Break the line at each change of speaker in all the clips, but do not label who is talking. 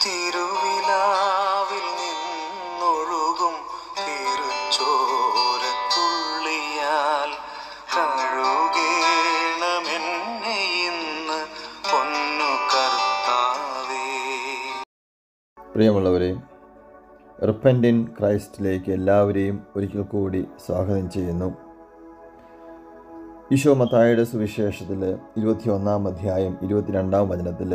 തിരുവിലാവിൽ നിന്നൊഴുകും തിരുച്ചോരത്തുള്ളിയാൽ കഴുകേണമെന്നെ ഇന്ന് പൊന്നു കർത്താവേ
പ്രിയമുള്ളവരെ റിപ്പൻറ്റിൻ ക്രൈസ്റ്റിലേക്ക് എല്ലാവരെയും ഒരിക്കൽ കൂടി സ്വാഗതം ചെയ്യുന്നു ഈശോ മത്തായുടെ സുവിശേഷത്തിൽ ഇരുപത്തി ഒന്നാം അധ്യായം ഇരുപത്തിരണ്ടാം വചനത്തിൽ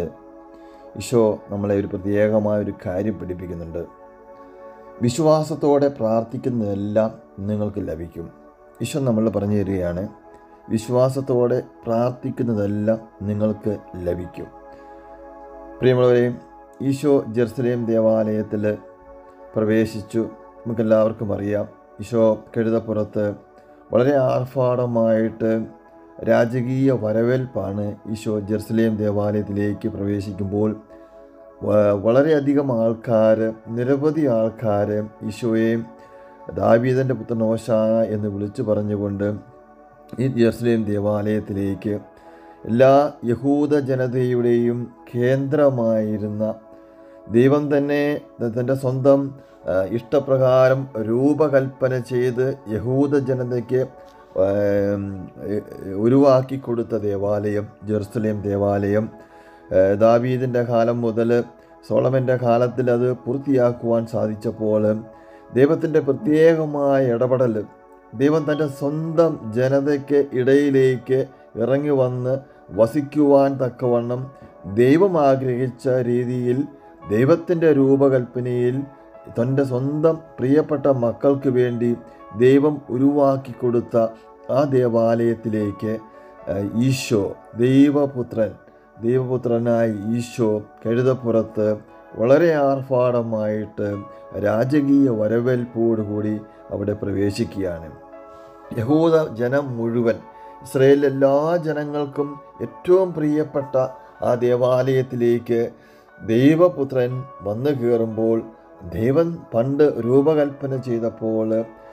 ഈശോ നമ്മളെ ഒരു പ്രത്യേകമായ ഒരു കാര്യം പഠിപ്പിക്കുന്നുണ്ട് വിശ്വാസത്തോടെ പ്രാർത്ഥിക്കുന്നതെല്ലാം നിങ്ങൾക്ക് ലഭിക്കും ഈശോ നമ്മൾ പറഞ്ഞു തരികയാണ് വിശ്വാസത്തോടെ പ്രാർത്ഥിക്കുന്നതെല്ലാം നിങ്ങൾക്ക് ലഭിക്കും പ്രിയമുള്ളവരെ ഈശോ ജെറുസലേം ദേവാലയത്തിൽ പ്രവേശിച്ചു നമുക്കെല്ലാവർക്കും അറിയാം ഈശോ കഴുതപ്പുറത്ത് വളരെ ആർഭാടമായിട്ട് രാജകീയ വരവേൽപ്പാണ് ഈശോ ജെറുസലേം ദേവാലയത്തിലേക്ക് പ്രവേശിക്കുമ്പോൾ വ- വളരെയധികം ആൾക്കാർ നിരവധി ആൾക്കാർ ഈശോയെ ദാവീദൻ്റെ പുത്രൻ ഓശാന എന്ന് വിളിച്ചു പറഞ്ഞുകൊണ്ട് ഈ ജെറുസലേം ദേവാലയത്തിലേക്ക് എല്ലാ യഹൂദ ജനതയുടെയും കേന്ദ്രമായിരുന്ന ദൈവം തന്നെ തൻ്റെ സ്വന്തം ആ, ഇഷ്ടപ്രകാരം രൂപകൽപ്പന ചെയ്ത് യഹൂദ ജനതയ്ക്ക് ആം, എ- ഉരുവാക്കി കൊടുത്ത ദേവാലയം ജെറുസലേം ദേവാലയം ആ, ദാവീദിൻ്റെ കാലം മുതൽ സോളമൻ്റെ കാലത്തിൽ അത് പൂർത്തിയാക്കുവാൻ സാധിച്ചപ്പോൾ ദൈവത്തിൻ്റെ പ്രത്യേകമായ ഇടപെടൽ ദൈവം തൻ്റെ സ്വന്തം ജനതയ്ക്ക് ഇടയിലേക്ക് ഇറങ്ങി വന്ന് വസിക്കുവാൻ തക്കവണ്ണം ദൈവം ആഗ്രഹിച്ച രീതിയിൽ ദൈവത്തിൻ്റെ രൂപകൽപ്പനയിൽ തൻ്റെ സ്വന്തം പ്രിയപ്പെട്ട മക്കൾക്ക് വേണ്ടി ദൈവം ഉരുവാക്കി കൊടുത്ത ആ ദേവാലയത്തിലേക്ക് ആ, ഈശോ ദൈവപുത്രൻ ദൈവപുത്രനായ ഈശോ കഴുതപ്പുറത്ത് വളരെ ആർഭാടമായിട്ട് രാജകീയ വരവേൽപ്പോടുകൂടി അവിടെ പ്രവേശിക്കുകയാണ് യഹൂദ ജനം മുഴുവൻ ഇസ്രയേലിലെ എല്ലാ ജനങ്ങൾക്കും ഏറ്റവും പ്രിയപ്പെട്ട ആ ദേവാലയത്തിലേക്ക് ദൈവപുത്രൻ വന്നു കയറുമ്പോൾ ദൈവം പണ്ട് രൂപകൽപ്പന ചെയ്തപ്പോൾ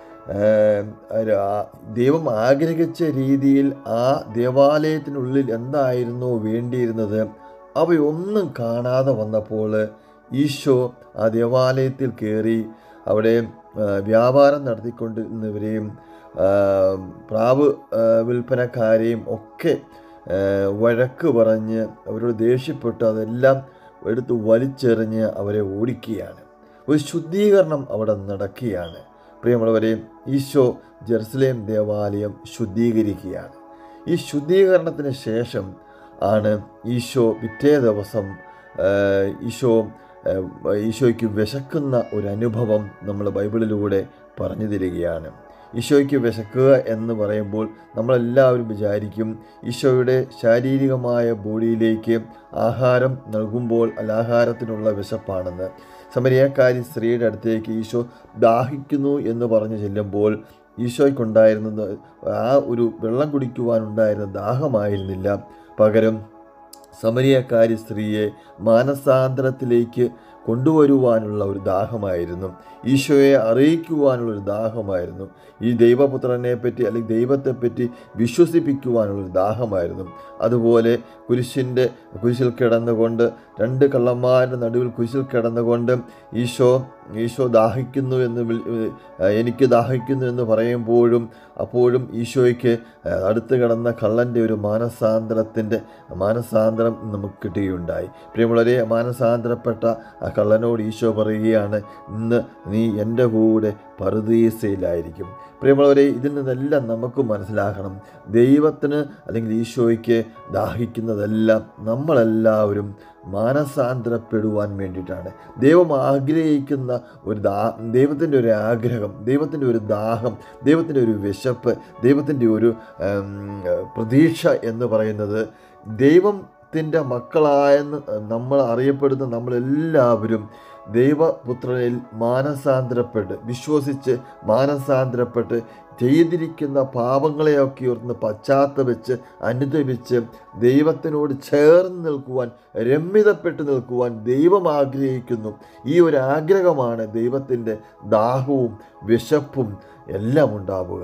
ഏം, ആ- ദൈവം ആഗ്രഹിച്ച രീതിയിൽ ആ ദേവാലയത്തിനുള്ളിൽ എന്തായിരുന്നു വേണ്ടിയിരുന്നത് അവയൊന്നും കാണാതെ വന്നപ്പോൾ ഈശോ ആ ദേവാലയത്തിൽ കയറി അവിടെ ആ, വ്യാപാരം നടത്തിക്കൊണ്ടിരുന്നവരെയും ആ, പ്രാവ് ആ, വിൽപ്പനക്കാരെയും ഒക്കെ ആ, വഴക്ക് പറഞ്ഞ് അവരോട് ദേഷ്യപ്പെട്ട് അതെല്ലാം എടുത്ത് വലിച്ചെറിഞ്ഞ് അവരെ ഓടിക്കുകയാണ് ഒരു ശുദ്ധീകരണം അവിടെ നടക്കുകയാണ് പ്രിയമുള്ളവരെ ഈശോ ജെറുസലേം ദേവാലയം ശുദ്ധീകരിക്കുകയാണ് ഈ ശുദ്ധീകരണത്തിന് ശേഷം ആണ് ഈശോ പിറ്റേ ദിവസം ആ, ഈശോ ആ, ഈശോയ്ക്ക് വിശക്കുന്ന ഒരു അനുഭവം നമ്മൾ ബൈബിളിലൂടെ പറഞ്ഞു തരികയാണ് ഈശോയ്ക്ക് വിശക്കുക എന്ന് പറയുമ്പോൾ നമ്മളെല്ലാവരും വിചാരിക്കും ഈശോയുടെ ശാരീരികമായ ബോഡിയിലേക്ക് ആഹാരം നൽകുമ്പോൾ അല്ല ആഹാരത്തിനുള്ള വിശപ്പാണെന്ന് സമരിയക്കാരി സ്ത്രീയുടെ അടുത്തേക്ക് ഈശോ ദാഹിക്കുന്നു എന്ന് പറഞ്ഞു ചെല്ലുമ്പോൾ ഈശോയ്ക്കുണ്ടായിരുന്നത് ആ ഒരു വെള്ളം കുടിക്കുവാനുണ്ടായിരുന്ന ദാഹമായിരുന്നില്ല പകരം സമരിയക്കാരി സ്ത്രീയെ മാനസാന്തരത്തിലേക്ക് കൊണ്ടുവരുവാനുള്ള ഒരു ദാഹമായിരുന്നു ഈശോയെ അറിയിക്കുവാനുള്ള ഒരു ദാഹമായിരുന്നു ഈ ദൈവപുത്രനെ പറ്റി അല്ലെങ്കിൽ ദൈവത്തെപ്പറ്റി വിശ്വസിപ്പിക്കുവാനുള്ള ഒരു ദാഹമായിരുന്നു അതുപോലെ കുരിശിൻ്റെ കുരിശിൽ കിടന്നുകൊണ്ട് രണ്ട് കള്ളന്മാരുടെ നടുവിൽ കുരിശിൽ കിടന്നുകൊണ്ട് ഈശോ ഈശോ ദാഹിക്കുന്നു എന്ന് വിളി- ഏഹ് എനിക്ക് ദാഹിക്കുന്നു എന്ന് പറയുമ്പോഴും അപ്പോഴും ഈശോയ്ക്ക് ഏഹ് അടുത്ത് കിടന്ന കള്ളൻ്റെ ഒരു മാനസാന്തരത്തിൻ്റെ മാനസാന്തരം നമുക്ക് കിട്ടുകയുണ്ടായി പ്രിയമുള്ളവരെ മാനസാന്തരപ്പെട്ട ആ കള്ളനോട് ഈശോ പറയുകയാണ് ഇന്ന് നീ എൻ്റെ കൂടെ പറുദീസയിലായിരിക്കും പ്രിയമുള്ളവരെ ഇതിൽ നിന്നെല്ലാം നമുക്ക് മനസ്സിലാക്കണം ദൈവത്തിന് അല്ലെങ്കിൽ ഈശോയ്ക്ക് ദാഹിക്കുന്നതെല്ലാം നമ്മളെല്ലാവരും മാനസാന്തരപ്പെടുവാൻ വേണ്ടിയിട്ടാണ് ദൈവം ആഗ്രഹിക്കുന്ന ഒരു ദാ ദൈവത്തിൻ്റെ ഒരു ആഗ്രഹം ദൈവത്തിൻ്റെ ഒരു ദാഹം ദൈവത്തിൻ്റെ ഒരു വിശപ്പ് ദൈവത്തിൻ്റെ ഒരു ഉം, പ്രതീക്ഷ എന്ന് പറയുന്നത് ദൈവത്തിൻ്റെ മക്കളായെന്ന് നമ്മൾ അറിയപ്പെടുന്ന നമ്മളെല്ലാവരും ദൈവപുത്രനിൽ മാനസാന്തരപ്പെട്ട് വിശ്വസിച്ച് മാനസാന്തരപ്പെട്ട് ചെയ്തിരിക്കുന്ന പാപങ്ങളെയൊക്കെ ഓർന്ന് പശ്ചാത്തപിച്ച് അനുദപിച്ച് ദൈവത്തിനോട് ചേർന്ന് നിൽക്കുവാൻ രമ്യതപ്പെട്ട് നിൽക്കുവാൻ ദൈവം ആഗ്രഹിക്കുന്നു ഈ ഒരു ആഗ്രഹമാണ് ദൈവത്തിൻ്റെ ദാഹവും വിശപ്പും എല്ലാം ഉണ്ടാവുക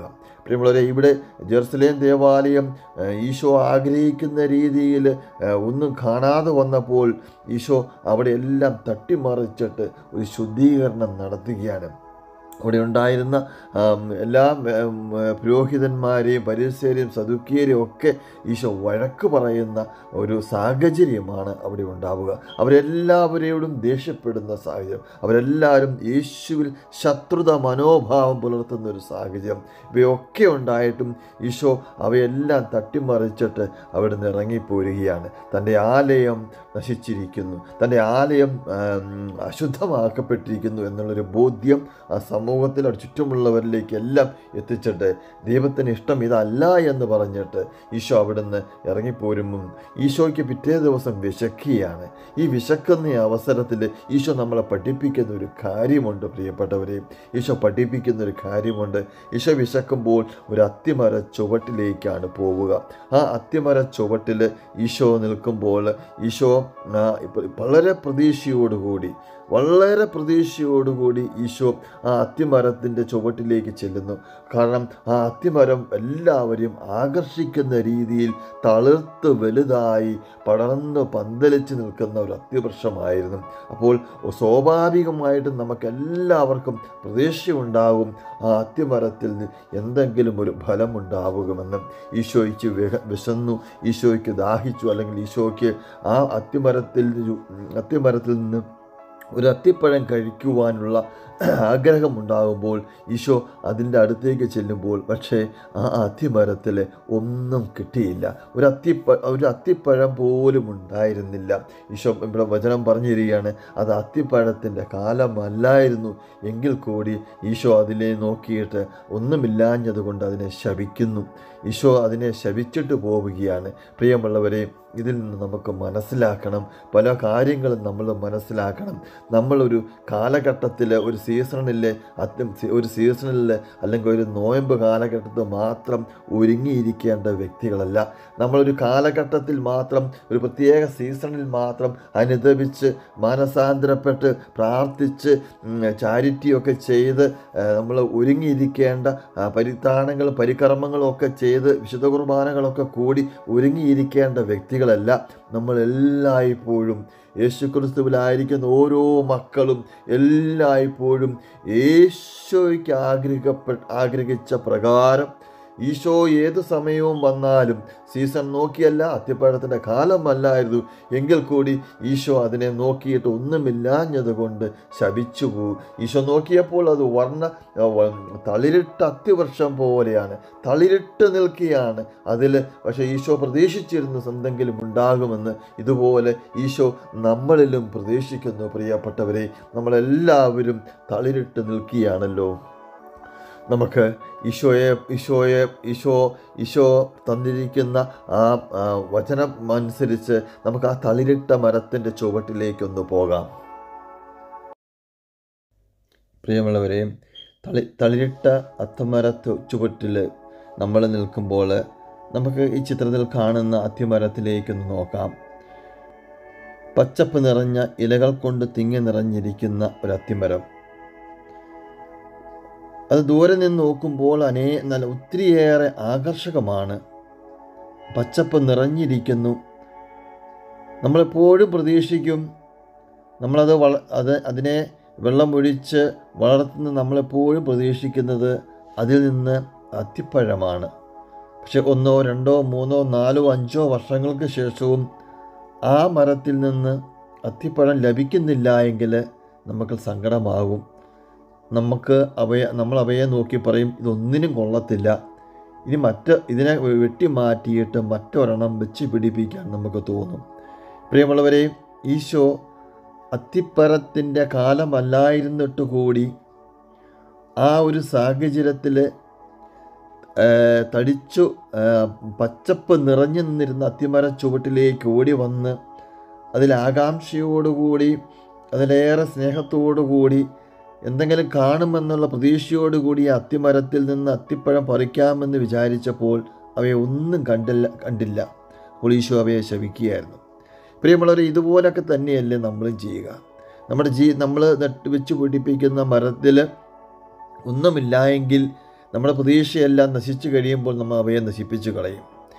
പ്രിയമുള്ളവരെ ഇവിടെ ജെറുസലേം ദേവാലയം ഏഹ്, ഈശോ ആഗ്രഹിക്കുന്ന രീതിയിൽ ഏഹ്, ഒന്നും കാണാതെ വന്നപ്പോൾ ഈശോ അവിടെ എല്ലാം തട്ടിമറിച്ചിട്ട് ഒരു ശുദ്ധീകരണം നടത്തുകയാണ് അവിടെ ഉണ്ടായിരുന്ന ആം, എല്ലാ ഉം, പുരോഹിതന്മാരെയും പരിസരെയും സദുക്കിയരെയും ഒക്കെ ഈശോ വഴക്ക് പറയുന്ന ഒരു സാഹചര്യമാണ് അവിടെ ഉണ്ടാവുക അവരെല്ലാവരോടും ദേഷ്യപ്പെടുന്ന സാഹചര്യം അവരെല്ലാവരും യേശുവിൽ ശത്രുത മനോഭാവം പുലർത്തുന്ന ഒരു സാഹചര്യം ഇവയൊക്കെ ഉണ്ടായിട്ടും ഈശോ അവയെല്ലാം തട്ടിമറിച്ചിട്ട് അവിടെ നിന്ന് ഇറങ്ങിപ്പോരുകയാണ് തൻ്റെ ആലയം നശിച്ചിരിക്കുന്നു തൻ്റെ ആലയം ആം, അശുദ്ധമാക്കപ്പെട്ടിരിക്കുന്നു എന്നുള്ളൊരു ബോധ്യം ആ സമൂഹത്തിൽ അവിടെ ചുറ്റുമുള്ളവരിലേക്ക് എല്ലാം എത്തിച്ചിട്ട് ദൈവത്തിന് ഇഷ്ടം ഇതല്ല എന്ന് പറഞ്ഞിട്ട് ഈശോ അവിടുന്ന് ഇറങ്ങിപ്പോരുമ്പം ഈശോയ്ക്ക് പിറ്റേ ദിവസം വിശക്കുകയാണ് ഈ വിശക്കുന്ന ഈ അവസരത്തിൽ ഈശോ നമ്മളെ പഠിപ്പിക്കുന്ന ഒരു കാര്യമുണ്ട് പ്രിയപ്പെട്ടവരെ ഈശോ പഠിപ്പിക്കുന്ന ഒരു കാര്യമുണ്ട് ഈശോ വിശക്കുമ്പോൾ ഒരു അത്തിമര ചുവട്ടിലേക്കാണ് പോവുക ആ അത്തിമര ചുവട്ടിൽ ഈശോ നിൽക്കുമ്പോൾ ഈശോ ആ, ഇപ്പ- വളരെ പ്രതീക്ഷയോടുകൂടി വളരെ പ്രതീക്ഷയോടുകൂടി ഈശോ ആ അത്തിമരത്തിൻ്റെ ചുവട്ടിലേക്ക് ചെല്ലുന്നു കാരണം ആ അത്തിമരം എല്ലാവരെയും ആകർഷിക്കുന്ന രീതിയിൽ തളിർത്ത് വലുതായി പടർന്ന് പന്തലിച്ച് നിൽക്കുന്ന ഒരു അത്തിവൃക്ഷമായിരുന്നു അപ്പോൾ സ്വാഭാവികമായിട്ടും നമുക്ക് എല്ലാവർക്കും പ്രതീക്ഷയുണ്ടാകും ആ അത്തിമരത്തിൽ നിന്ന് എന്തെങ്കിലും ഒരു ഫലമുണ്ടാവുകമെന്ന് ഈശോയ്ക്ക് വിഹ വിശന്നു ഈശോയ്ക്ക് ദാഹിച്ചു അല്ലെങ്കിൽ ഈശോയ്ക്ക് ആ അത്തിമരത്തിൽ നിന്ന് അത്തിമരത്തിൽ നിന്ന് ഒരു അത്തിപ്പഴം കഴിക്കുവാനുള്ള ആഗ്രഹമുണ്ടാകുമ്പോൾ ഈശോ അതിൻ്റെ അടുത്തേക്ക് ചെല്ലുമ്പോൾ പക്ഷേ ആ അത്തിമരത്തിൽ ഒന്നും കിട്ടിയില്ല ഒരു അത്തിപ്പ ഒരു അത്തിപ്പഴം പോലും ഉണ്ടായിരുന്നില്ല ഈശോ ഇവിടെ വചനം പറഞ്ഞു തരികയാണ് അത് അത്തിപ്പഴത്തിൻ്റെ കാലമല്ലായിരുന്നു എങ്കിൽ കൂടി ഈശോ അതിനെ നോക്കിയിട്ട് ഒന്നുമില്ലാഞ്ഞതുകൊണ്ട് അതിനെ ശപിക്കുന്നു ഈശോ അതിനെ ശപിച്ചിട്ട് പോവുകയാണ് പ്രിയമുള്ളവരെ ഇതിൽ നിന്ന് നമുക്ക് മനസ്സിലാക്കണം പല കാര്യങ്ങളും നമ്മൾ മനസ്സിലാക്കണം നമ്മളൊരു കാലഘട്ടത്തിൽ ഒരു സീസണിലെ അത്യം ഒരു സീസണിൽ അല്ലെങ്കിൽ ഒരു നോയമ്പ് കാലഘട്ടത്തിൽ മാത്രം ഒരുങ്ങിയിരിക്കേണ്ട വ്യക്തികളല്ല നമ്മളൊരു കാലഘട്ടത്തിൽ മാത്രം ഒരു പ്രത്യേക സീസണിൽ മാത്രം അനുദപിച്ച് മാനസാന്തരപ്പെട്ട് പ്രാർത്ഥിച്ച് ചാരിറ്റിയൊക്കെ ചെയ്ത് നമ്മൾ ഒരുങ്ങിയിരിക്കേണ്ട ആ, പരിത്താണങ്ങളും പരികർമ്മങ്ങളും ഒക്കെ ചെയ്ത് വിശുദ്ധ കുർബാനകളൊക്കെ കൂടി ഒരുങ്ങിയിരിക്കേണ്ട വ്യക്തികളല്ല നമ്മൾ എല്ലായ്പ്പോഴും യേശുക്രിസ്തുവിലായിരിക്കുന്ന ഓരോ മക്കളും എല്ലായ്പ്പോഴും യേശോയ്ക്ക് ആഗ്രഹിക്കപ്പെട്ട ആഗ്രഹിച്ച പ്രകാരം ഈശോ ഏത് സമയവും വന്നാലും സീസൺ നോക്കിയല്ല അത്യപ്പഴത്തിൻ്റെ കാലമല്ലായിരുന്നു എങ്കിൽ കൂടി ഈശോ അതിനെ നോക്കിയിട്ട് ഒന്നുമില്ലാഞ്ഞതുകൊണ്ട് ശപിച്ചു പോകും ഈശോ നോക്കിയപ്പോൾ അത് വർണ്ണ വ- തളിരിട്ട അത്തിവൃക്ഷം പോലെയാണ് തളിരിട്ട് നിൽക്കുകയാണ് അതിൽ പക്ഷേ ഈശോ പ്രതീക്ഷിച്ചിരുന്നു എന്തെങ്കിലും ഉണ്ടാകുമെന്ന് ഇതുപോലെ ഈശോ നമ്മളിലും പ്രതീക്ഷിക്കുന്നു പ്രിയപ്പെട്ടവരെ നമ്മളെല്ലാവരും തളിരിട്ട് നിൽക്കുകയാണല്ലോ നമുക്ക് ഈശോയെ ഈശോയെ ഈശോ ഈശോ തന്നിരിക്കുന്ന ആ ആ, വചനം അനുസരിച്ച് നമുക്ക് ആ തളിരിട്ട മരത്തിൻ്റെ ചുവട്ടിലേക്കൊന്ന് പോകാം പ്രിയമുള്ളവരെ തളി തളിരിട്ട അത്തമര തു- ചുവട്ടിൽ നമ്മൾ നിൽക്കുമ്പോൾ നമുക്ക് ഈ ചിത്രത്തിൽ കാണുന്ന അത്തിമരത്തിലേക്കൊന്ന് നോക്കാം പച്ചപ്പ് നിറഞ്ഞ ഇലകൾ കൊണ്ട് തിങ്ങി നിറഞ്ഞിരിക്കുന്ന ഒരു അത്തിമരം അത് ദൂരെ നിന്ന് നോക്കുമ്പോൾ അനേ നല്ല ഒത്തിരിയേറെ ആകർഷകമാണ് പച്ചപ്പ് നിറഞ്ഞിരിക്കുന്നു നമ്മളെപ്പോഴും പ്രതീക്ഷിക്കും നമ്മളത് വള അത് അതിനെ വെള്ളമൊഴിച്ച് വളർത്തുന്ന നമ്മളെപ്പോഴും പ്രതീക്ഷിക്കുന്നത് അതിൽ നിന്ന് അത്തിപ്പഴമാണ് പക്ഷെ ഒന്നോ രണ്ടോ മൂന്നോ നാലോ അഞ്ചോ വർഷങ്ങൾക്ക് ശേഷവും ആ മരത്തിൽ നിന്ന് അത്തിപ്പഴം ലഭിക്കുന്നില്ല എങ്കിൽ നമുക്ക് സങ്കടമാകും നമുക്ക് അവയെ നമ്മൾ അവയെ നോക്കി പറയും ഇതൊന്നിനും കൊള്ളത്തില്ല ഇനി മറ്റ് ഇതിനെ വെട്ടി മാറ്റിയിട്ട് മറ്റൊരെണ്ണം വെച്ച് പിടിപ്പിക്കാൻ നമുക്ക് തോന്നും പ്രിയമുള്ളവരെ ഈശോ അത്തിപ്പരത്തിൻ്റെ കാലമല്ലായിരുന്നിട്ട് കൂടി ആ ഒരു സാഹചര്യത്തിൽ തടിച്ചു ആ, പച്ചപ്പ് നിറഞ്ഞു നിന്നിരുന്ന അത്തിമര ചുവട്ടിലേക്ക് ഓടി വന്ന് അതിൽ ആകാംക്ഷയോടുകൂടി അതിലേറെ സ്നേഹത്തോടുകൂടി എന്തെങ്കിലും കാണുമെന്നുള്ള പ്രതീക്ഷയോടുകൂടി ആ അത്തിമരത്തിൽ നിന്ന് അത്തിപ്പഴം പറിക്കാമെന്ന് വിചാരിച്ചപ്പോൾ അവയെ ഒന്നും കണ്ടില്ല കണ്ടില്ല അപ്പോൾ ഈശോ അവയെ ശവിക്കുകയായിരുന്നു പ്രിയമുള്ളവർ ഇതുപോലൊക്കെ തന്നെയല്ലേ നമ്മളും ചെയ്യുക നമ്മുടെ ജീ നമ്മൾ നട്ട് വെച്ച് പിടിപ്പിക്കുന്ന മരത്തിൽ ഒന്നുമില്ല എങ്കിൽ നമ്മുടെ പ്രതീക്ഷയെല്ലാം നശിച്ചു കഴിയുമ്പോൾ നമ്മൾ അവയെ നശിപ്പിച്ചു കളയും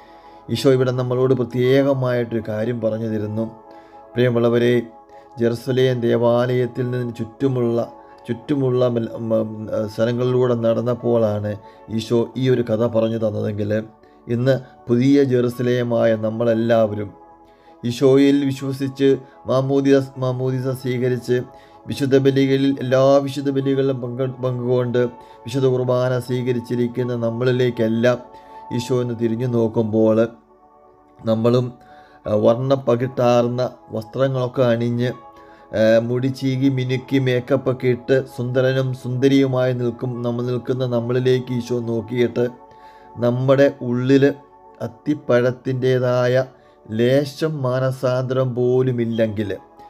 ഈശോ ഇവിടെ നമ്മളോട് പ്രത്യേകമായിട്ടൊരു കാര്യം പറഞ്ഞു തരുന്നു പ്രിയമുള്ളവരെ ജെറുസലേം ദേവാലയത്തിൽ നിന്ന് ചുറ്റുമുള്ള ചുറ്റുമുള്ള മൽ- മ- സ്ഥലങ്ങളിലൂടെ നടന്നപ്പോഴാണ് ഈശോ ഈ ഒരു കഥ പറഞ്ഞു തന്നതെങ്കിൽ ഇന്ന് പുതിയ ജെറുസലേമായ നമ്മളെല്ലാവരും ഈശോയിൽ വിശ്വസിച്ച് മാമൂദിസ മാമൂദിസ സ്വീകരിച്ച് വിശുദ്ധ ബലികളിൽ എല്ലാ വിശുദ്ധ ബലികളിലും പങ്ക് പങ്കുകൊണ്ട് വിശുദ്ധ കുർബാന സ്വീകരിച്ചിരിക്കുന്ന നമ്മളിലേക്കെല്ലാം ഈശോ എന്ന് തിരിഞ്ഞു നോക്കുമ്പോൾ നമ്മളും ആ, വർണ്ണപ്പകിട്ടാർന്ന വസ്ത്രങ്ങളൊക്കെ അണിഞ്ഞ് ആ, മുടി ചീകി മിനുക്കി മേക്കപ്പൊക്കെ ഇട്ട് സുന്ദരനും സുന്ദരിയുമായി നിൽക്കും നമ്മൾ നിൽക്കുന്ന നമ്മളിലേക്ക് ഈശോ നോക്കിയിട്ട് നമ്മുടെ ഉള്ളിൽ അത്തിപ്പഴത്തിൻ്റേതായ ലേശം മാനസാന്തരം പോലുമില്ലെങ്കിൽ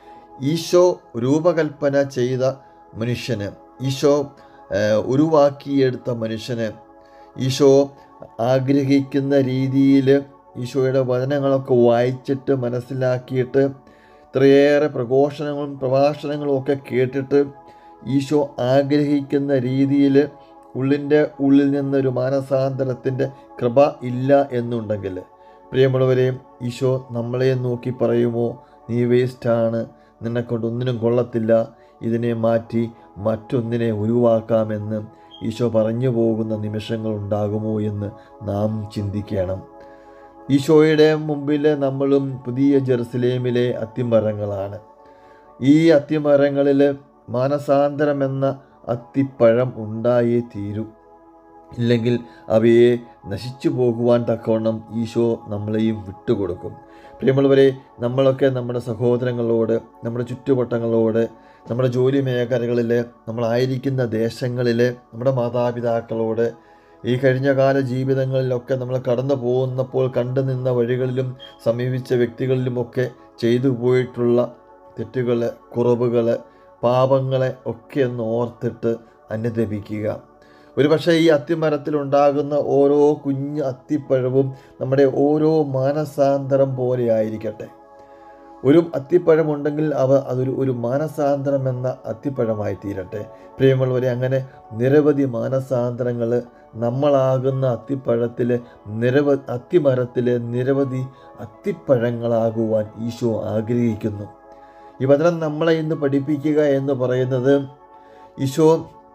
ഈശോ രൂപകൽപ്പന ചെയ്ത മനുഷ്യന് ഈശോ ആ, ഉരുവാക്കിയെടുത്ത മനുഷ്യന് ഈശോ ആഗ്രഹിക്കുന്ന രീതിയിൽ ഈശോയുടെ വചനങ്ങളൊക്കെ വായിച്ചിട്ട് മനസ്സിലാക്കിയിട്ട് ഇത്രയേറെ പ്രഘോഷണങ്ങളും പ്രഭാഷണങ്ങളും ഒക്കെ കേട്ടിട്ട് ഈശോ ആഗ്രഹിക്കുന്ന രീതിയിൽ ഉള്ളിൻ്റെ ഉള്ളിൽ നിന്നൊരു മാനസാന്തരത്തിൻ്റെ കൃപ ഇല്ല എന്നുണ്ടെങ്കിൽ പ്രിയമുള്ളവരെ ഈശോ നമ്മളെ നോക്കി പറയുമോ നീ വേസ്റ്റാണ് നിന്നെക്കൊണ്ട് ഒന്നിനും കൊള്ളത്തില്ല ഇതിനെ മാറ്റി മറ്റൊന്നിനെ ഒഴിവാക്കാമെന്ന് ഈശോ പറഞ്ഞു പോകുന്ന നിമിഷങ്ങൾ ഉണ്ടാകുമോ എന്ന് നാം ചിന്തിക്കണം ഈശോയുടെ മുമ്പിൽ നമ്മളും പുതിയ ജെറുസലേമിലെ അത്തിമരങ്ങളാണ് ഈ അത്തിമരങ്ങളിൽ മാനസാന്തരം എന്ന അത്തിപ്പഴം ഉണ്ടായേ തീരൂ ഇല്ലെങ്കിൽ അവയെ നശിച്ചു പോകുവാൻ തക്കവണ്ണം ഈശോ നമ്മളെയും വിട്ടുകൊടുക്കും പ്രിയമുള്ളവരെ നമ്മളൊക്കെ നമ്മുടെ സഹോദരങ്ങളോട് നമ്മുടെ ചുറ്റുവട്ടങ്ങളോട് നമ്മുടെ ജോലി മേഖലകളിൽ നമ്മളായിരിക്കുന്ന ദേശങ്ങളിൽ നമ്മുടെ മാതാപിതാക്കളോട് ഈ കഴിഞ്ഞ കാല ജീവിതങ്ങളിലൊക്കെ നമ്മൾ കടന്നു പോകുന്നപ്പോൾ കണ്ടു നിന്ന വഴികളിലും സമീപിച്ച വ്യക്തികളിലുമൊക്കെ ചെയ്തു പോയിട്ടുള്ള തെറ്റുകൾ കുറവുകൾ പാപങ്ങളെ ഒക്കെ ഒന്ന് ഓർത്തിട്ട് അനുദപിക്കുക ഒരു പക്ഷേ ഈ അത്തിമരത്തിലുണ്ടാകുന്ന ഓരോ കുഞ്ഞ് അത്തിപ്പഴവും നമ്മുടെ ഓരോ മാനസാന്തരം പോലെ ആയിരിക്കട്ടെ ഒരു അത്തിപ്പഴമുണ്ടെങ്കിൽ അവ അതൊരു ഒരു മാനസാന്തരം എന്ന അത്തിപ്പഴമായി തീരട്ടെ പ്രിയമുള്ളവരെ അങ്ങനെ നിരവധി മാനസാന്തരങ്ങൾ നമ്മളാകുന്ന അത്തിപ്പഴത്തിൽ നിരവധി അത്തിമരത്തിൽ നിരവധി അത്തിപ്പഴങ്ങളാകുവാൻ ഈശോ ആഗ്രഹിക്കുന്നു ഈ വചനം നമ്മളെ ഇന്ന് പഠിപ്പിക്കുക എന്ന് പറയുന്നത് ഈശോ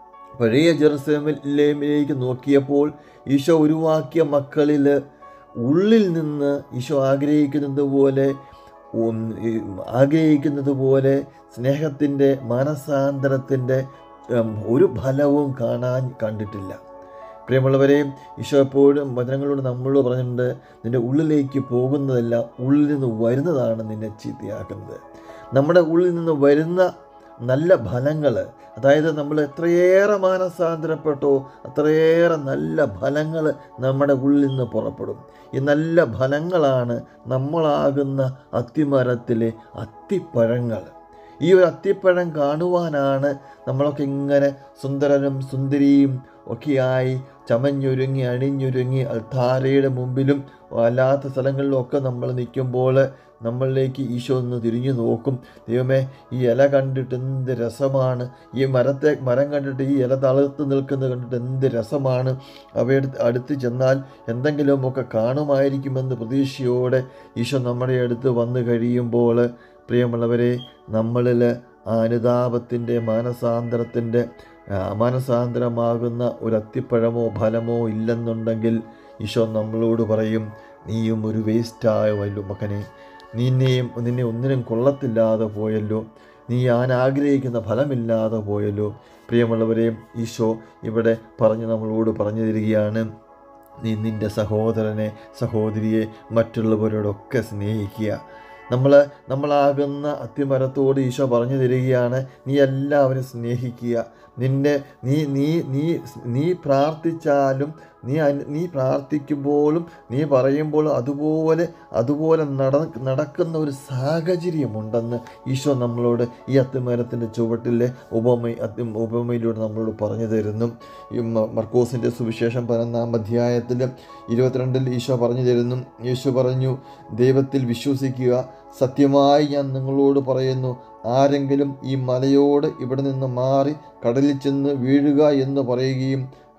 പഴയ ജെറുസലേമിലേക്ക് നോക്കിയപ്പോൾ ഈശോ ഉരുവാക്കിയ മക്കളിൽ ഉള്ളിൽ നിന്ന് ഈശോ ആഗ്രഹിക്കുന്നത് പോലെ ഉം, ഈ ആഗ്രഹിക്കുന്നത് പോലെ സ്നേഹത്തിൻ്റെ മാനസാന്തരത്തിൻ്റെ ഉം, ഒരു ഫലവും കാണാൻ കണ്ടിട്ടില്ല പ്രിയമുള്ളവരെ ഈശോ എപ്പോഴും വചനങ്ങളോട് നമ്മളോട് പറഞ്ഞിട്ടുണ്ട് നിൻ്റെ ഉള്ളിലേക്ക് പോകുന്നതല്ല ഉള്ളിൽ നിന്ന് വരുന്നതാണ് നിന്നെ ചീത്തയാക്കുന്നത് നമ്മുടെ ഉള്ളിൽ നിന്ന് വരുന്ന നല്ല ഫലങ്ങൾ അതായത് നമ്മൾ എത്രയേറെ മാനസാന്തരപ്പെട്ടോ അത്രയേറെ നല്ല ഫലങ്ങൾ നമ്മുടെ ഉള്ളിൽ നിന്ന് പുറപ്പെടും ഈ നല്ല ഫലങ്ങളാണ് നമ്മളാകുന്ന അത്തിമരത്തിലെ അത്തിപ്പഴങ്ങൾ ഈ ഒരു അത്തിപ്പഴം കാണുവാനാണ് നമ്മളൊക്കെ ഇങ്ങനെ സുന്ദരനും സുന്ദരിയും ഒക്കെയായി ചമഞ്ഞൊരുങ്ങി അണിഞ്ഞൊരുങ്ങി അൽത്താരയുടെ മുമ്പിലും അല്ലാത്ത സ്ഥലങ്ങളിലും ഒക്കെ നമ്മൾ നിൽക്കുമ്പോൾ നമ്മളിലേക്ക് ഈശോ ഒന്ന് തിരിഞ്ഞു നോക്കും ദൈവമേ ഈ ഇല കണ്ടിട്ട് എന്ത് രസമാണ് ഈ മരത്തെ മരം കണ്ടിട്ട് ഈ ഇല തളർത്ത് നിൽക്കുന്നത് കണ്ടിട്ട് എന്ത് രസമാണ് അവയുടെ അടുത്ത് ചെന്നാൽ എന്തെങ്കിലുമൊക്കെ കാണുമായിരിക്കുമെന്ന് പ്രതീക്ഷയോടെ ഈശോ നമ്മുടെ അടുത്ത് വന്നു കഴിയുമ്പോൾ പ്രിയമുള്ളവരെ നമ്മളിൽ ആ അനുതാപത്തിൻ്റെ മാനസാന്തരത്തിൻ്റെ ആ, മാനസാന്തരമാകുന്ന ഒരു അത്തിപ്പഴമോ ഫലമോ ഇല്ലെന്നുണ്ടെങ്കിൽ ഈശോ നമ്മളോട് പറയും നീയും ഒരു വേസ്റ്റായ വല്ലോ മകനെ നിന്നെയും നിന്നെ ഒന്നിനും കൊള്ളത്തില്ലാതെ പോയല്ലോ നീ ഞാൻ ആഗ്രഹിക്കുന്ന ഫലമില്ലാതെ പോയല്ലോ പ്രിയമുള്ളവരെയും ഈശോ ഇവിടെ പറഞ്ഞ് നമ്മളോട് പറഞ്ഞു തരികയാണ് നീ നിൻ്റെ സഹോദരനെ സഹോദരിയെ മറ്റുള്ളവരോടൊക്കെ സ്നേഹിക്കുക നമ്മൾ നമ്മളാകുന്ന അത്തിമരത്തോട് ഈശോ പറഞ്ഞു തരികയാണ് നീ എല്ലാവരും സ്നേഹിക്കുക നിന്നെ നീ നീ നീ നീ പ്രാർത്ഥിച്ചാലും നീ അന്- നീ പ്രാർത്ഥിക്കുമ്പോഴും നീ പറയുമ്പോഴും അതുപോലെ അതുപോലെ നട നടക്കുന്ന ഒരു സാഹചര്യമുണ്ടെന്ന് ഈശോ നമ്മളോട് ഈ അത്തിമരത്തിൻ്റെ ചുവട്ടിലെ ഉപമ അത്തി ഉപമയിലൂടെ നമ്മളോട് പറഞ്ഞു തരുന്നു ഈ മ- മർക്കോസിൻ്റെ സുവിശേഷം പതിനൊന്നാം അധ്യായത്തിൽ ഇരുപത്തിരണ്ടിൽ ഈശോ പറഞ്ഞു തരുന്നു യേശു പറഞ്ഞു ദൈവത്തിൽ വിശ്വസിക്കുക സത്യമായി ഞാൻ നിങ്ങളോട് പറയുന്നു ആരെങ്കിലും ഈ മലയോട് ഇവിടെ നിന്ന് മാറി കടലിൽ ചെന്ന് വീഴുക എന്ന് പറയുകയും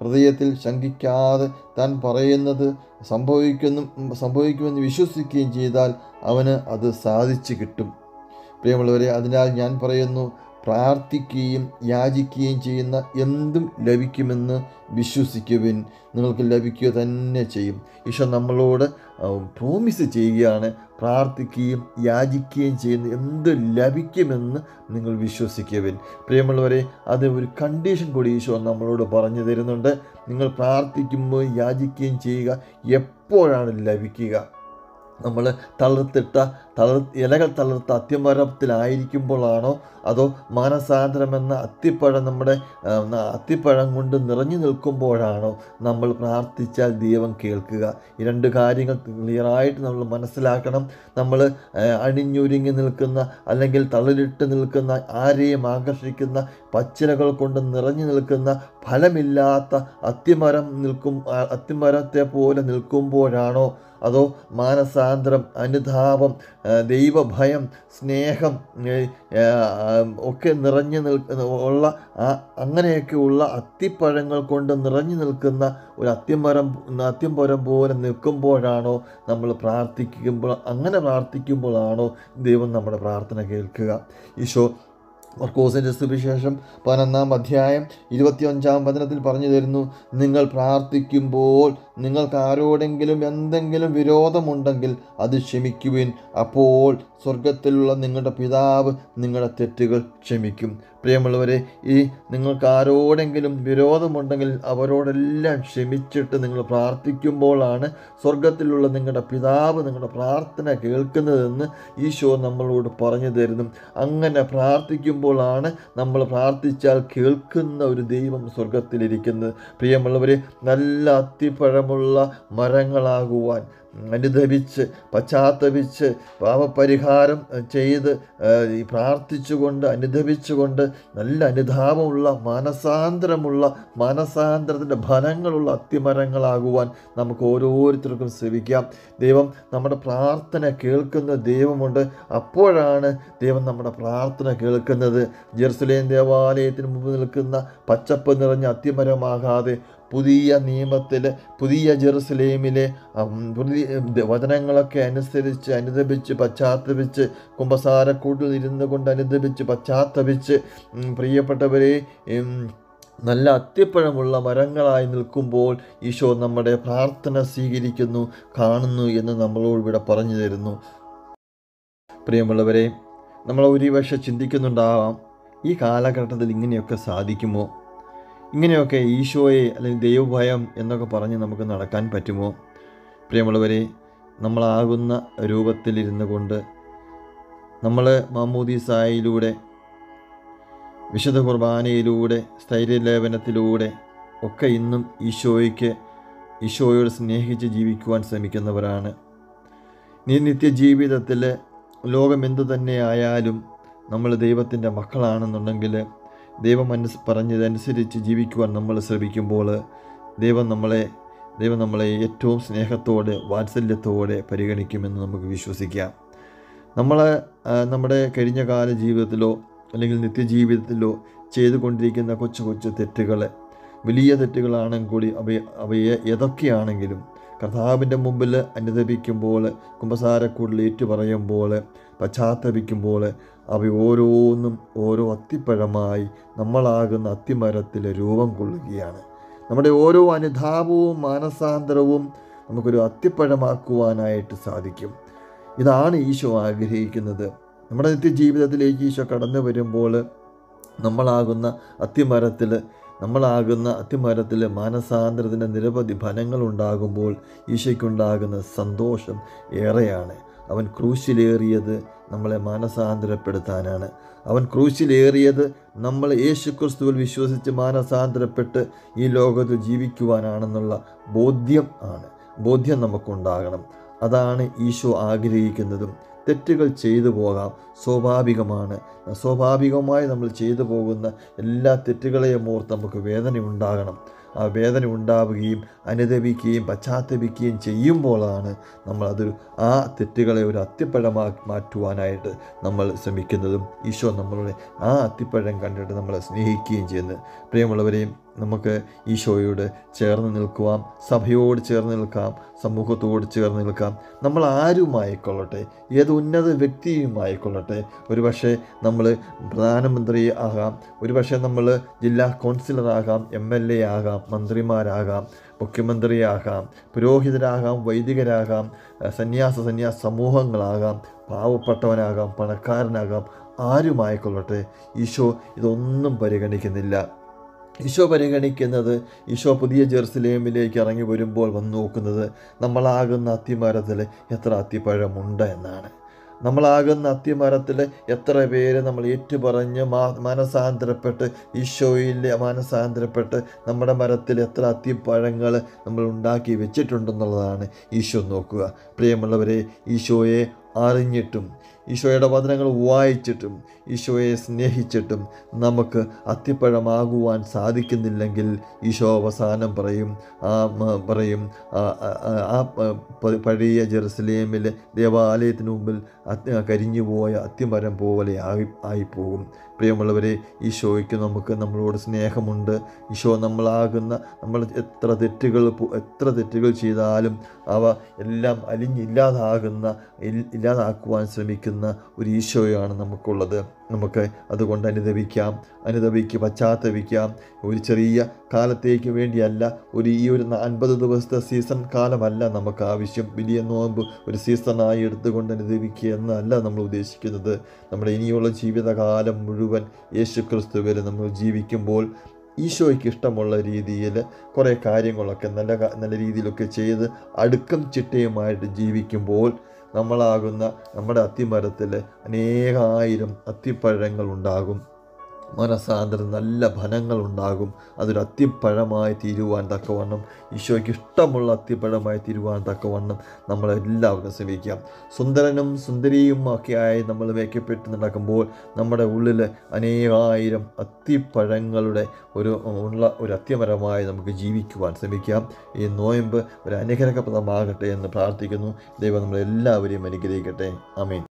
ഹൃദയത്തിൽ ശങ്കിക്കാതെ താൻ പറയുന്നത് സംഭവിക്കുന്നു സംഭവിക്കുമെന്ന് വിശ്വസിക്കുകയും ചെയ്താൽ അവന് അത് സാധിച്ചു കിട്ടും പ്രിയമുള്ളവരെ അതിനാൽ ഞാൻ പറയുന്നു പ്രാർത്ഥിക്കുകയും യാചിക്കുകയും ചെയ്യുന്ന എന്തും ലഭിക്കുമെന്ന് വിശ്വസിക്കുവിൻ നിങ്ങൾക്ക് ലഭിക്കുക തന്നെ ചെയ്യും ഈശോ നമ്മളോട് പ്രോമിസ് ചെയ്യുകയാണ് പ്രാർത്ഥിക്കുകയും യാചിക്കുകയും ചെയ്യുന്ന എന്ത് ലഭിക്കുമെന്ന് നിങ്ങൾ വിശ്വസിക്കുവിൻ പ്രിയമുള്ളവരെ അത് ഒരു കണ്ടീഷൻ കൂടി ഈശോ നമ്മളോട് പറഞ്ഞു തരുന്നുണ്ട് നിങ്ങൾ പ്രാർത്ഥിക്കുമ്പോൾ യാചിക്കുകയും ചെയ്യുക എപ്പോഴാണ് ലഭിക്കുക നമ്മൾ തളിർത്തിട്ട തളിർ ഇലകൾ തളിർത്ത അത്തിമരത്തിലായിരിക്കുമ്പോഴാണോ അതോ മാനസാന്തരമെന്ന അത്തിപ്പഴം നമ്മുടെ ആ, അത്തിപ്പഴം കൊണ്ട് നിറഞ്ഞു നിൽക്കുമ്പോഴാണോ നമ്മൾ പ്രാർത്ഥിച്ചാൽ ദൈവം കേൾക്കുക ഈ രണ്ട് കാര്യങ്ങൾ ക്ലിയറായിട്ട് നമ്മൾ മനസ്സിലാക്കണം നമ്മൾ ആ, അണിഞ്ഞൊരുങ്ങി നിൽക്കുന്ന അല്ലെങ്കിൽ തളിരിട്ട് നിൽക്കുന്ന ആരെയും ആകർഷിക്കുന്ന പച്ചിലകൾ കൊണ്ട് നിറഞ്ഞു നിൽക്കുന്ന ഫലമില്ലാത്ത അത്തിമരം നിൽക്കും ആ, അത്തിമരത്തെ പോലെ നിൽക്കുമ്പോഴാണോ അതോ മാനസാന്തരം അനുതാപം ആ, ദൈവഭയം സ്നേഹം ഏ, ആ, ഒക്കെ നിറഞ്ഞു നിൽക്കുന്ന ഉള്ള ആ അങ്ങനെയൊക്കെയുള്ള അത്തിപ്പഴങ്ങൾ കൊണ്ട് നിറഞ്ഞു നിൽക്കുന്ന ഒരു അത്തിമരം അത്തിമരം പോലെ നിൽക്കുമ്പോഴാണോ നമ്മൾ പ്രാർത്ഥിക്കുമ്പോൾ അങ്ങനെ പ്രാർത്ഥിക്കുമ്പോഴാണോ ദൈവം നമ്മുടെ പ്രാർത്ഥന കേൾക്കുക ഈശോ മർക്കോസിൻ്റെ സുവിശേഷം പതിനൊന്നാം അധ്യായം ഇരുപത്തിയഞ്ചാം വചനത്തിൽ പറഞ്ഞു തരുന്നു നിങ്ങൾ പ്രാർത്ഥിക്കുമ്പോൾ നിങ്ങൾക്ക് ആരോടെങ്കിലും എന്തെങ്കിലും വിരോധമുണ്ടെങ്കിൽ അത് ക്ഷമിക്കുവിൻ അപ്പോൾ സ്വർഗത്തിലുള്ള നിങ്ങളുടെ പിതാവ് നിങ്ങളുടെ തെറ്റുകൾ ക്ഷമിക്കും പ്രിയമുള്ളവരെ ഈ നിങ്ങൾക്ക് ആരോടെങ്കിലും വിരോധമുണ്ടെങ്കിൽ അവരോടെല്ലാം ക്ഷമിച്ചിട്ട് നിങ്ങൾ പ്രാർത്ഥിക്കുമ്പോഴാണ് സ്വർഗത്തിലുള്ള നിങ്ങളുടെ പിതാവ് നിങ്ങളുടെ പ്രാർത്ഥന കേൾക്കുന്നതെന്ന് ഈശോ നമ്മളോട് പറഞ്ഞു തരുന്നു അങ്ങനെ പ്രാർത്ഥിക്കുമ്പോഴാണ് നമ്മൾ പ്രാർത്ഥിച്ചാൽ കേൾക്കുന്ന ഒരു ദൈവം സ്വർഗത്തിലിരിക്കുന്നത് പ്രിയമുള്ളവരെ നല്ല അത്തിപ്പഴമുള്ള മരങ്ങളാകുവാൻ അനുദപിച്ച് പശ്ചാത്തപിച്ച് പാപപരിഹാരം ചെയ്ത് ഏഹ്, ഈ പ്രാർത്ഥിച്ചുകൊണ്ട് അനുദപിച്ചുകൊണ്ട് നല്ല അനുതാപമുള്ള മാനസാന്തരമുള്ള മാനസാന്തരത്തിൻ്റെ ഫലങ്ങളുള്ള അത്തിമരങ്ങളാകുവാൻ നമുക്ക് ഓരോരുത്തർക്കും ശ്രമിക്കാം ദൈവം നമ്മുടെ പ്രാർത്ഥന കേൾക്കുന്ന ദൈവമുണ്ട് അപ്പോഴാണ് ദൈവം നമ്മുടെ പ്രാർത്ഥന കേൾക്കുന്നത് ജെറുസലേം ദേവാലയത്തിന് മുമ്പ് നിൽക്കുന്ന പച്ചപ്പ് നിറഞ്ഞ അത്തിമരമാകാതെ പുതിയ നിയമത്തിൽ പുതിയ ജെറുസലേമിലെ ഉം, പുതിയ വചനങ്ങളൊക്കെ അനുസരിച്ച് അനുദപിച്ച് പശ്ചാത്തപിച്ച് കുമ്പസാരക്കൂട്ടിൽ ഇരുന്നു കൊണ്ട് അനുദപിച്ച് പശ്ചാത്തപിച്ച് ഉം, പ്രിയപ്പെട്ടവരെ ഉം, നല്ല അത്തിപ്പഴമുള്ള മരങ്ങളായി നിൽക്കുമ്പോൾ ഈശോ നമ്മുടെ പ്രാർത്ഥന സ്വീകരിക്കുന്നു കാണുന്നു എന്ന് നമ്മളോട് ഇവിടെ പറഞ്ഞു തരുന്നു പ്രിയമുള്ളവരെ നമ്മൾ ഒരുപക്ഷെ ചിന്തിക്കുന്നുണ്ടാവാം ഈ കാലഘട്ടത്തിൽ ഇങ്ങനെയൊക്കെ സാധിക്കുമോ ഇങ്ങനെയൊക്കെ ഈശോയെ അല്ലെങ്കിൽ ദൈവഭയം എന്നൊക്കെ പറഞ്ഞ് നമുക്ക് നടക്കാൻ പറ്റുമോ പ്രിയമുള്ളവരെ നമ്മളാകുന്ന രൂപത്തിലിരുന്നു കൊണ്ട് നമ്മൾ മാമൂദീസായിലൂടെ വിശുദ്ധ കുർബാനയിലൂടെ സ്ഥൈര്യലേപനത്തിലൂടെ ഒക്കെ ഇന്നും ഈശോയ്ക്ക് ഈശോയോട് സ്നേഹിച്ച് ജീവിക്കുവാൻ ശ്രമിക്കുന്നവരാണ് നീ നിത്യജീവിതത്തിൽ ലോകം എന്തു തന്നെ ആയാലും നമ്മൾ ദൈവത്തിൻ്റെ മക്കളാണെന്നുണ്ടെങ്കിൽ ദൈവം മനസ് പറഞ്ഞതനുസരിച്ച് ജീവിക്കുവാൻ നമ്മൾ ശ്രമിക്കുമ്പോൾ ദൈവം നമ്മളെ ദൈവം നമ്മളെ ഏറ്റവും സ്നേഹത്തോടെ വാത്സല്യത്തോടെ പരിഗണിക്കുമെന്ന് നമുക്ക് വിശ്വസിക്കാം നമ്മൾ ആ, നമ്മുടെ കഴിഞ്ഞ കാല ജീവിതത്തിലോ അല്ലെങ്കിൽ നിത്യജീവിതത്തിലോ ചെയ്തുകൊണ്ടിരിക്കുന്ന കൊച്ചു കൊച്ചു തെറ്റുകൾ വലിയ തെറ്റുകളാണെങ്കിൽ കൂടി അവയെ അവയെ ഏതൊക്കെയാണെങ്കിലും കർത്താവിൻ്റെ മുമ്പിൽ അനുദപിക്കുമ്പോൾ കുമ്പസാരക്കൂടിൽ ഏറ്റുപറയുമ്പോൾ പശ്ചാത്തപിക്കുമ്പോൾ അവ ഓരോന്നും ഓരോ അത്തിപ്പഴമായി നമ്മളാകുന്ന അത്തിമരത്തിൽ രൂപം കൊള്ളുകയാണ് നമ്മുടെ ഓരോ അനുതാപവും മാനസാന്തരവും നമുക്കൊരു അത്തിപ്പഴമാക്കുവാനായിട്ട് സാധിക്കും ഇതാണ് ഈശോ ആഗ്രഹിക്കുന്നത് നമ്മുടെ നിത്യജീവിതത്തിലേക്ക് ഈശോ കടന്നു വരുമ്പോൾ നമ്മളാകുന്ന അത്തിമരത്തിൽ നമ്മളാകുന്ന അത്തിമരത്തിൽ മാനസാന്തരത്തിൻ്റെ നിരവധി ഫലങ്ങൾ ഉണ്ടാകുമ്പോൾ ഈശോയ്ക്കുണ്ടാകുന്ന സന്തോഷം ഏറെയാണ് അവൻ ക്രൂശിലേറിയത് നമ്മളെ മാനസാന്തരപ്പെടുത്താനാണ് അവൻ ക്രൂശിലേറിയത് നമ്മൾ യേശു ക്രിസ്തുവിൽ വിശ്വസിച്ച് മാനസാന്തരപ്പെട്ട് ഈ ലോകത്ത് ജീവിക്കുവാനാണെന്നുള്ള ബോധ്യം ആണ് ബോധ്യം നമുക്കുണ്ടാകണം അതാണ് ഈശോ ആഗ്രഹിക്കുന്നതും തെറ്റുകൾ ചെയ്തു പോകാം സ്വാഭാവികമാണ് സ്വാഭാവികമായി നമ്മൾ ചെയ്തു പോകുന്ന എല്ലാ തെറ്റുകളെയും ഓർത്ത് നമുക്ക് വേദന ഉണ്ടാകണം ആ വേദന ഉണ്ടാവുകയും അനുദപിക്കുകയും പശ്ചാത്തപിക്കുകയും ചെയ്യുമ്പോഴാണ് നമ്മൾ അതൊരു ആ തെറ്റുകളെ ഒരു അത്തിപ്പഴമാക്കി മാറ്റുവാനായിട്ട് നമ്മൾ ശ്രമിക്കുന്നതും ഈശോ നമ്മളുടെ ആ അത്തിപ്പഴം കണ്ടിട്ട് നമ്മളെ സ്നേഹിക്കുകയും ചെയ്യുന്നത് പ്രിയമുള്ളവരെയും നമുക്ക് ഈശോയോട് ചേർന്ന് നിൽക്കുവാം സഭയോട് ചേർന്ന് നിൽക്കാം സമൂഹത്തോട് ചേർന്ന് നിൽക്കാം നമ്മൾ ആരുമായിക്കൊള്ളട്ടെ ഏത് ഉന്നത വ്യക്തിയുമായിക്കൊള്ളട്ടെ ഒരുപക്ഷെ നമ്മൾ പ്രധാനമന്ത്രി ആകാം ഒരുപക്ഷെ നമ്മൾ ജില്ലാ കൗൺസിലറാകാം എം എൽ എ ആകാം മന്ത്രിമാരാകാം മുഖ്യമന്ത്രിയാകാം പുരോഹിതരാകാം വൈദികരാകാം അഹ് സന്യാസ സന്യാസ സമൂഹങ്ങളാകാം പാവപ്പെട്ടവനാകാം പണക്കാരനാകാം ആരുമായിക്കൊള്ളട്ടെ ഈശോ ഇതൊന്നും പരിഗണിക്കുന്നില്ല ഈശോ പരിഗണിക്കുന്നത് ഈശോ പുതിയ ജെറുസലേമിലേക്ക് ഇറങ്ങി വരുമ്പോൾ വന്ന് നോക്കുന്നത് നമ്മളാകുന്ന അത്തിമരത്തിൽ എത്ര അത്തിപ്പഴമുണ്ട് എന്നാണ് നമ്മളാകുന്ന അത്തിമരത്തിൽ എത്ര പേര് നമ്മൾ ഏറ്റുപറഞ്ഞ് മാ മനസാന്തരപ്പെട്ട് ഈശോയിൽ മനസാന്തരപ്പെട്ട് നമ്മുടെ മരത്തിൽ എത്ര അത്തിപ്പഴങ്ങൾ നമ്മൾ ഉണ്ടാക്കി വെച്ചിട്ടുണ്ടെന്നുള്ളതാണ് ഈശോ നോക്കുക പ്രിയമുള്ളവരെ ഈശോയെ അറിഞ്ഞിട്ടും ഈശോയുടെ വചനങ്ങൾ വായിച്ചിട്ടും ഈശോയെ സ്നേഹിച്ചിട്ടും നമുക്ക് അത്തിപ്പഴമാകുവാൻ സാധിക്കുന്നില്ലെങ്കിൽ ഈശോ അവസാനം പറയും ആ മ- പറയും ആ ആ- ആ- ആ പ- പ- പഴയ ജെറുസലേമിൽ ദേവാലയത്തിന് മുമ്പിൽ അത് കരിഞ്ഞുപോയ അത്തിമരം പോലെ ആയി ആയിപ്പോകും പ്രിയമുള്ളവരെ ഈശോയ്ക്ക് നമുക്ക് നമ്മളോട് സ്നേഹമുണ്ട് ഈശോ നമ്മളാകുന്ന നമ്മൾ എത്ര തെറ്റുകൾ പു- എത്ര തെറ്റുകൾ ചെയ്താലും അവ എല്ലാം അലിഞ്ഞില്ലാതാകുന്ന ഇൽ- ഇല്ലാതാക്കുവാൻ ശ്രമിക്കുന്ന ഒരു ഈശോയാണ് നമുക്കുള്ളത് നമുക്ക് അതുകൊണ്ട് അനുദപിക്കാം അനുദപിക്ക് പശ്ചാത്തപിക്കാം ഒരു ചെറിയ കാലത്തേക്ക് വേണ്ടിയല്ല ഒരു ഈ ഒരു അൻപത് ദിവസത്തെ സീസൺ കാലമല്ല നമുക്ക് ആവശ്യം വലിയ നോമ്പ് ഒരു സീസണായി എടുത്തുകൊണ്ട് അനുദപിക്കുക എന്നല്ല നമ്മൾ ഉദ്ദേശിക്കുന്നത് നമ്മുടെ ഇനിയുള്ള ജീവിതകാലം മുഴുവൻ യേശു ക്രിസ്തുവിൽ നമ്മൾ ജീവിക്കുമ്പോൾ ഈശോയ്ക്ക് ഇഷ്ടമുള്ള രീതിയിൽ കുറേ കാര്യങ്ങളൊക്കെ നല്ല കാ- നല്ല രീതിയിലൊക്കെ ചെയ്ത് അടുക്കം ചിട്ടയുമായിട്ട് ജീവിക്കുമ്പോൾ നമ്മളാകുന്ന നമ്മുടെ അത്തിമരത്തിൽ അനേകായിരം അത്തിപ്പഴങ്ങൾ ഉണ്ടാകും മനസാന്തരം നല്ല ഫലങ്ങൾ ഉണ്ടാകും അതൊരു അത്തിപ്പഴമായി തീരുവാൻ തക്കവണ്ണം ഈശോയ്ക്ക് ഇഷ്ടമുള്ള അത്തിപ്പഴമായി തീരുവാൻ തക്കവണ്ണം നമ്മളെല്ലാവരും ശ്രമിക്കാം സുന്ദരനും സുന്ദരിയും ഒക്കെ ആയി നമ്മൾ വയ്ക്കപ്പെട്ട് നടക്കുമ്പോൾ നമ്മുടെ ഉള്ളിൽ അനേകായിരം അത്തിപ്പഴങ്ങളുടെ ഒരു ഉള്ള ഒരു അത്തിമരമായി നമുക്ക് ജീവിക്കുവാൻ ശ്രമിക്കാം ഈ നോയമ്പ് ഒരു അനുഗ്രഹപ്രദമാകട്ടെ എന്ന് പ്രാർത്ഥിക്കുന്നു ദൈവം നമ്മളെല്ലാവരെയും അനുഗ്രഹിക്കട്ടെ അമീൻ